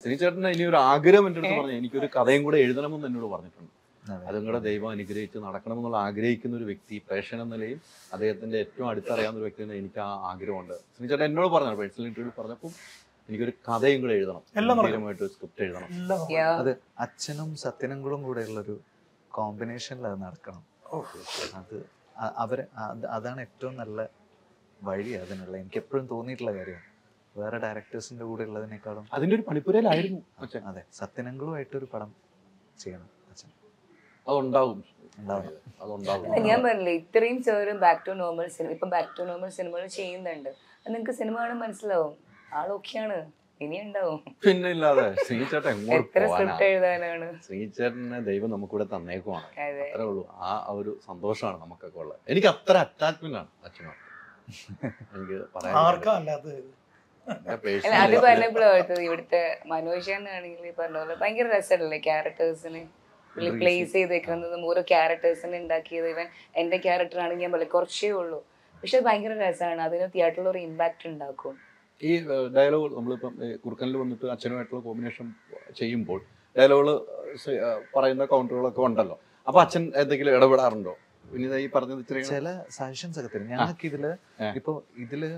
ശ്രീചേട്ടന് ഇനി ഒരു ആഗ്രഹം എൻ്റെ അടുത്ത് പറഞ്ഞു എനിക്കൊരു കഥയും കൂടെ എഴുതണമെന്ന് എന്നോട് പറഞ്ഞിട്ടുണ്ട് അതെ. അതും കൂടെ ദൈവം അനുഗ്രഹിച്ച് നടക്കണമെന്നുള്ള ആഗ്രഹിക്കുന്ന ഒരു വ്യക്തി പ്രേക്ഷകൻ എന്ന നിലയിൽ അദ്ദേഹത്തിന്റെ ഏറ്റവും അടുത്തറിയാവുന്ന ഒരു വ്യക്തി എന്ന എനിക്ക് ആ ആഗ്രഹമുണ്ട് ശ്രീചേട്ടൻ എന്നോട് പറഞ്ഞു പേഴ്സണൽ ഇന്റർവ്യൂ പറഞ്ഞപ്പോൾ എനിക്കൊരു കഥയും കൂടെ എഴുതണം എല്ലാം നടക്കും. ഗംഭീരമായിട്ട് സ്ക്രിപ്റ്റ് എഴുതണം എല്ലാം നടക്കും. Yeah. അത് അച്ഛനും സത്യനങ്ങളും കൂടെ ഉള്ളൊരു കോമ്പിനേഷനിൽ അത് നടക്കണം ഓ. അത് അ- അവര് അത് അതാണ് ഏറ്റവും നല്ല വഴി അതിനുള്ള എനിക്ക് എപ്പോഴും തോന്നിയിട്ടുള്ള കാര്യം വേറെ ഡയറക്ടേഴ്സിന്റെ കൂടെ ഉള്ളതിനേക്കാളും അതിന്റെ ഒരു പണിപ്പുരയിലായിരുന്നു അച്ഛൻ അതെ സത്യനങ്ങളുമായിട്ടൊരു പടം ചെയ്യണം അച്ഛൻ അതുണ്ടാവും ഉണ്ടാവും അതുണ്ടാവും അല്ല, ഞാൻ പറഞ്ഞില്ലേ ഇത്രയും sir back to normal cinema ഇപ്പൊ ബാക്ക് ടു നോർമൽ സിനിമകൾ ചെയ്യുന്നുണ്ട് അത് നിങ്ങൾക്ക് സിനിമ കാണാൻ മനസ്സിലാവും ആളൊക്കെയാണ് ഇനി ഉണ്ടാവും പിന്നെ ഇല്ലാതെ ശ്രീചേട്ടൻ എങ്ങോട്ട് എത്ര പോകാനാ സ്ക്രിപ്റ്റ് എഴുതാനാണ് ശ്രീചേട്ടനെ ദൈവം നമുക്കിവിടെ തന്നേക്കുവാണ് അതെ അത്രേ ഉള്ളൂ ആ ഒരു സന്തോഷമാണ് നമുക്കൊക്കെ ഉള്ളത് എനിക്ക് അത്ര അറ്റാച്ച്മെന്റ് ആണ് അച്ഛനോട് എനിക്ക് പറയാൻ ആർക്കാ അല്ലാതെ എന്റെ അല്ല personal അത് life ല് പറഞ്ഞപ്പോഴും ഓർത്തത് ഇവിടുത്തെ മനോജ് ആണെങ്കിൽ ഈ പറഞ്ഞ പോലെ ഭയങ്കര രസമല്ലേ ക്യാരക്ടേഴ്സിന് പ്ലേസ് ചെയ്തേക്കുന്നതും ഓരോ ക്യാരക്ടേഴ്സിനെ ഉണ്ടാക്കിയത് ഇവൻ എന്റെ ക്യാരക്ടർ ആണെങ്കിൽ ഞാൻ പറയും കുറച്ചേ ഉള്ളൂ പക്ഷെ അത് ഭയങ്കര രസമാണ് അതിന് തിയേറ്ററിൽ ഒരു ഇമ്പാക്ട് ഉണ്ടാക്കും ഈ ഡയലോഗ് നമ്മളിപ്പം ഈ കുറുക്കനിൽ വന്നിട്ട് അച്ഛനുമായിട്ടുള്ള കോമ്പിനേഷൻ ചെയ്യുമ്പോൾ ഡയലോഗുകൾ പറയുന്ന കൗണ്ടറുകളൊക്കെ ഉണ്ടല്ലോ അപ്പൊ അച്ഛൻ എന്തെങ്കിലും ഇടപെടാറുണ്ടോ പിന്നെ ഈ പറഞ്ഞത് ഇത്രയും ചില സജഷൻസ് ഒക്കെ തരും ഞങ്ങൾക്ക് ഇതില് ആ. ഇപ്പൊ ഇതില്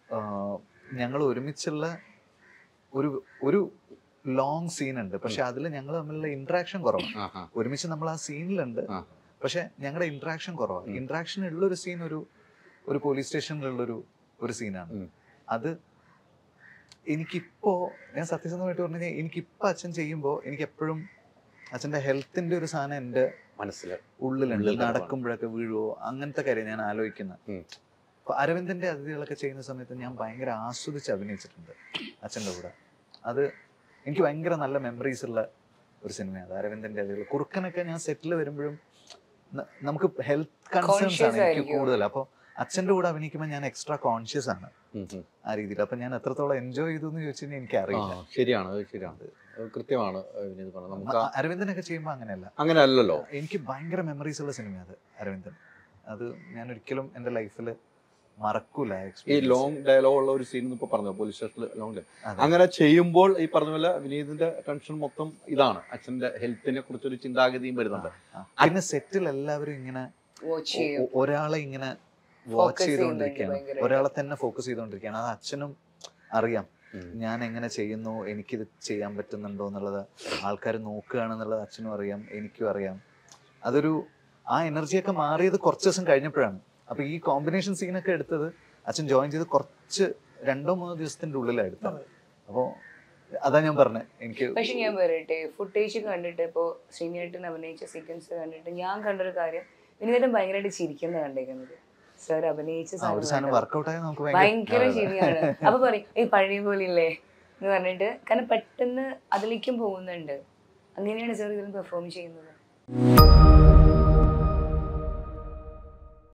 ഞങ്ങൾ ഒരുമിച്ചുള്ള ഒരു ഒരു ലോങ് സീൻ ഉണ്ട് പക്ഷെ അതിൽ ഞങ്ങൾ തമ്മിലുള്ള ഇന്ററാക്ഷൻ കുറവാണ് ആ, ആ. ഒരുമിച്ച് നമ്മൾ ആ സീനിലുണ്ട് ആ. പക്ഷെ ഞങ്ങളുടെ ഇന്ററാക്ഷൻ കുറവാണ് ഉം. ഇന്ററാക്ഷൻ ഉള്ള ഒരു സീൻ ഒരു ഒരു പോലീസ് സ്റ്റേഷനിലുള്ള ഒരു ഒരു സീനാണ് ഉം. അത് എനിക്കിപ്പോ ഞാൻ സത്യസന്ധമായിട്ട് പറഞ്ഞു കഴിഞ്ഞാൽ എനിക്കിപ്പോ അച്ഛൻ ചെയ്യുമ്പോൾ എനിക്ക് എപ്പോഴും അച്ഛന്റെ ഹെൽത്തിന്റെ ഒരു സാധനം എൻ്റെ മനസ്സിലായി ഉള്ളിലുണ്ട് ഉള്ളിൽ കിടപ്പാണ്. നടക്കുമ്പോഴൊക്കെ വീഴുവോ അങ്ങനത്തെ കാര്യം ഞാൻ ആലോചിക്കുന്നത് ഉം. അപ്പൊ അരവിന്ദന്റെ അതിഥികളൊക്കെ ചെയ്യുന്ന സമയത്ത് ഞാൻ ഭയങ്കര ആസ്വദിച്ച് അഭിനയിച്ചിട്ടുണ്ട് അച്ഛൻ്റെ കൂടെ അത് എനിക്ക് ഭയങ്കര നല്ല മെമ്മറീസ് ഉള്ള ഒരു സിനിമയാണ് അരവിന്ദന്റെ അതിഥികൾ കുറുക്കനൊക്കെ ഞാൻ സെറ്റിൽ വരുമ്പോഴും ന- നമുക്ക് ഹെൽത്ത് കൺസേൺസ് Conscious ആണ് എനിക്ക് ആയിരിക്കും. കൂടുതൽ അപ്പോൾ അച്ഛൻ്റെ കൂടെ അഭിനയിക്കുമ്പോൾ ഞാൻ എക്സ്ട്രാ കോൺഷ്യസ് ആണ് ഉം, ഉം. ആ രീതിയിൽ അപ്പൊ ഞാൻ എത്രത്തോളം എൻജോയ് ചെയ്തു എന്ന് ചോദിച്ചു കഴിഞ്ഞാൽ എനിക്ക് ആ, അറിയില്ല ശരിയാണ് അത് ശരിയാണ് അത് കൃത്യമാണ് വിനീത് പറഞ്ഞത് നമുക്ക് ആ- അരവിന്ദനൊക്കെ ചെയ്യുമ്പോൾ അങ്ങനെയല്ല അങ്ങനെ അല്ലല്ലോ എനിക്ക് ഭയങ്കര മെമ്മറീസ് ഉള്ള സിനിമ അത് അരവിന്ദൻ അത് ഞാൻ ഒരിക്കലും എൻ്റെ ലൈഫിൽ മറക്കൂല ആ ഈ experience. ലോങ് ഡയലോഗ് ഉള്ള ഒരു സീൻ ഇപ്പൊ പറഞ്ഞു പോലീസ് സ്റ്റേഷനിൽ ലോങ് അതെ. അങ്ങനെ ചെയ്യുമ്പോൾ ഈ പറഞ്ഞ പോലെ വിനീതിന്റെ ടെൻഷൻ മൊത്തം ഇതാണ് അച്ഛന്റെ ഹെൽത്തിനെ കുറിച്ചൊരു ചിന്താഗതിയും വരുന്നുണ്ട് ആ. പിന്നെ സെറ്റിൽ എല്ലാവരും ഇങ്ങനെ വാച്ച് ഒ- ചെയ്യും ഒ- ഒരാളെ ഇങ്ങനെ Focus വാച്ച് ചെയ്യുന്നുണ്ട് ചെയ്തുകൊണ്ടിരിക്കുകയാണ് ഭയങ്കരമായിട്ട്. ഒരാളെ തന്നെ ഫോക്കസ് ചെയ്തുകൊണ്ടിരിക്കുകയാണ് അത് അച്ഛനും അറിയാം ഉം. ഞാൻ എങ്ങനെ ചെയ്യുന്നു എനിക്കിത് ചെയ്യാൻ പറ്റുന്നുണ്ടോ എന്നുള്ളത് ആൾക്കാർ നോക്കുകയാണെന്നുള്ളത് അച്ഛനും അറിയാം എനിക്കും അറിയാം അതൊരു ആ എനർജിയൊക്കെ മാറിയത് കുറച്ച് ദിവസം കഴിഞ്ഞപ്പോഴാണ് അപ്പൊ ഈ കോമ്പിനേഷൻ സീനൊക്കെ എടുത്തത് അച്ഛൻ ജോയിൻ ചെയ്ത് കുറച്ച് രണ്ടോ മൂന്നോ ദിവസത്തിന്റെ ഉള്ളിലാണ് എടുത്തത് അപ്പോ അതാ ഞാൻ പറഞ്ഞത് എനിക്ക് പക്ഷെ ഞാൻ പറയട്ടെ ഫുട്ടേജ് കണ്ടിട്ട് ഇപ്പോ ശ്രീനേട്ടൻ അഭിനയിച്ച സീക്വൻസ് കണ്ടിട്ട് ഞാൻ കണ്ടൊരു കാര്യം വിനീതൻ ഭയങ്കരമായിട്ട് ചിരിക്കുന്ന കണ്ടേക്കുന്നത് സാർ അഭിനയിച്ച ആ ഒരു സാധനം സാധനം വർക്കൗട്ട് ആയാൽ നമുക്ക് ഭയങ്കര ഭയങ്കര ശരിയാണ് അപ്പൊ പറയും ഈ പഴയ പോലെ ഇല്ലേ എന്ന് പറഞ്ഞിട്ട് കാരണം പെട്ടെന്ന് അതിലേക്കും പോകുന്നുണ്ട് അങ്ങനെയാണ് സാർ ഇതിൽ പെർഫോം ചെയ്യുന്നത്